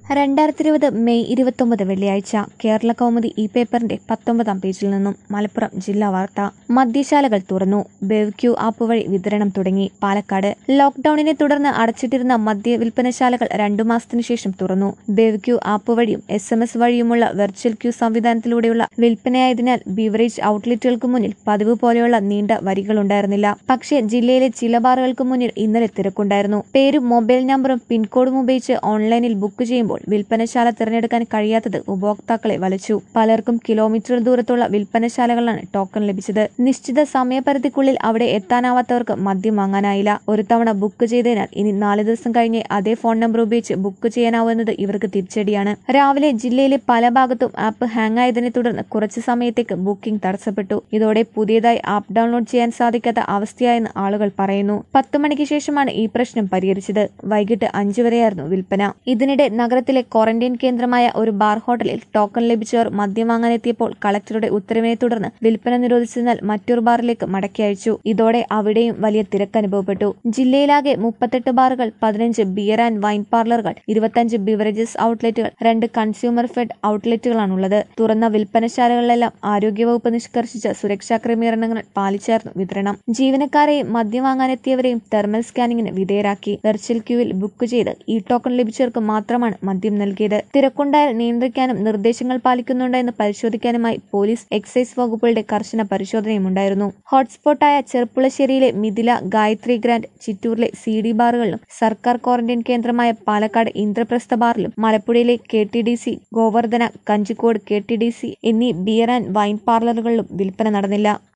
രണ്ടായിരത്തി ഇരുപത് മെയ് ഇരുപത്തൊമ്പത് വെള്ളിയാഴ്ച കേരള കൗമുദി ഈ പേപ്പറിന്റെ പത്തൊമ്പതാം പേജിൽ നിന്നും മലപ്പുറം ജില്ലാ വാർത്ത മദ്യശാലകൾ തുറന്നു ബെവ്ക്യൂ ആപ്പ് വഴി വിതരണം തുടങ്ങി പാലക്കാട് ലോക്ഡൌണിനെ തുടർന്ന് അടച്ചിട്ടിരുന്ന മദ്യ വിൽപ്പനശാലകൾ രണ്ടു മാസത്തിനു ശേഷം തുറന്നു ബെവ്ക്യൂ ആപ്പ് വഴിയും എസ് എം എസ് വഴിയുമുള്ള വെർച്വൽ ക്യൂ സംവിധാനത്തിലൂടെയുള്ള വിൽപ്പനയായതിനാൽ ബീവറേജ് ഔട്ട്ലെറ്റുകൾക്ക് മുന്നിൽ പതിവ് പോലെയുള്ള നീണ്ട വരികളുണ്ടായിരുന്നില്ല പക്ഷേ ജില്ലയിലെ ചില ബാറുകൾക്ക് മുന്നിൽ ഇന്നലെ തിരക്കുണ്ടായിരുന്നു പേരും മൊബൈൽ നമ്പറും പിൻകോഡും ഉപയോഗിച്ച് ഓൺലൈനിൽ ബുക്ക് ചെയ്യുമ്പോൾ വിൽപ്പനശാല തിരഞ്ഞെടുക്കാൻ കഴിയാത്തത് ഉപഭോക്താക്കളെ വലച്ചു പലർക്കും കിലോമീറ്റർ ദൂരത്തുള്ള വിൽപ്പനശാലകളാണ് ടോക്കൺ ലഭിച്ചത് നിശ്ചിത സമയപരിധിക്കുള്ളിൽ അവിടെ എത്താനാവാത്തവർക്ക് മദ്യം വാങ്ങാനായില്ല ഒരു തവണ ബുക്ക് ചെയ്തതിനാൽ ഇനി നാല് ദിവസം കഴിഞ്ഞ് അതേ ഫോൺ നമ്പർ ഉപയോഗിച്ച് ബുക്ക് ചെയ്യാനാവുന്നത് ഇവർക്ക് തിരിച്ചടിയാണ് രാവിലെ ജില്ലയിലെ പല ഭാഗത്തും ആപ്പ് ഹാങ് ആയതിനെ തുടർന്ന് കുറച്ചു സമയത്തേക്ക് ബുക്കിംഗ് തടസ്സപ്പെട്ടു ഇതോടെ പുതിയതായി ആപ്പ് ഡൗൺലോഡ് ചെയ്യാൻ സാധിക്കാത്ത അവസ്ഥയായെന്ന് ആളുകൾ പറയുന്നു പത്ത് മണിക്ക് ശേഷമാണ് ഈ പ്രശ്നം പരിഹരിച്ചത് വൈകിട്ട് അഞ്ചു വരെയായിരുന്നു വിൽപ്പന ഇതിനിടെ നഗരത്തിലെ ക്വാറന്റൈൻ കേന്ദ്രമായ ഒരു ബാർ ഹോട്ടലിൽ ടോക്കൺ ലഭിച്ചവർ മദ്യം വാങ്ങാനെത്തിയപ്പോൾ കളക്ടറുടെ ഉത്തരവിനെ തുടർന്ന് വിൽപ്പന നിരോധിച്ചതിനാൽ മറ്റൊരു ബാറിലേക്ക് മടക്കി അയച്ചു ഇതോടെ അവിടെയും വലിയ തിരക്ക് അനുഭവപ്പെട്ടു ജില്ലയിലാകെ മുപ്പത്തെട്ട് ബാറുകൾ പതിനഞ്ച് ബിയർ ആൻഡ് വൈൻ പാർലറുകൾ ഇരുപത്തഞ്ച് ബിവറേജസ് ഔട്ട്ലെറ്റുകൾ രണ്ട് കൺസ്യൂമർ ഫെഡ് ഔട്ട്ലെറ്റുകളാണുള്ളത് തുറന്ന വിൽപ്പനശാലകളിലെല്ലാം ആരോഗ്യവകുപ്പ് നിഷ്കർഷിച്ച സുരക്ഷാ ക്രമീകരണങ്ങൾ പാലിച്ചായിരുന്നു വിതരണം ജീവനക്കാരെയും മദ്യം വാങ്ങാനെത്തിയവരെയും തെർമൽ സ്കാനിങ്ങിന് വിധേയരാക്കി വെർച്വൽ ക്യൂവിൽ ബുക്ക് ചെയ്ത് ഈ ടോക്കൺ ലഭിച്ചവർക്ക് മാത്രമാണ് മദ്യം നൽകിയത് തിരക്കുണ്ടായാൽ നിയന്ത്രിക്കാനും നിർദ്ദേശങ്ങൾ പാലിക്കുന്നുണ്ടോ എന്ന് പരിശോധിക്കാനുമായി പോലീസ് എക്സൈസ് വകുപ്പുകളുടെ കർശന പരിശോധനയുമുണ്ടായിരുന്നു ഹോട്ട്സ്പോട്ടായ ചെർപ്പുളശ്ശേരിയിലെ മിഥില ഗായത്രി ഗ്രാൻഡ് ചിറ്റൂരിലെ സി ഡി ബാറുകളിലും സർക്കാർ ക്വാറന്റൈൻ കേന്ദ്രമായ പാലക്കാട് ഇന്ദ്രപ്രസ്ഥ ബാറിലും മലപ്പുഴയിലെ K T D C Govardhana Kanjikode K T D C എന്നീ ബിയർ ആൻഡ് വൈൻ പാർലറുകളിലും വിൽപ്പന നടന്നില്ല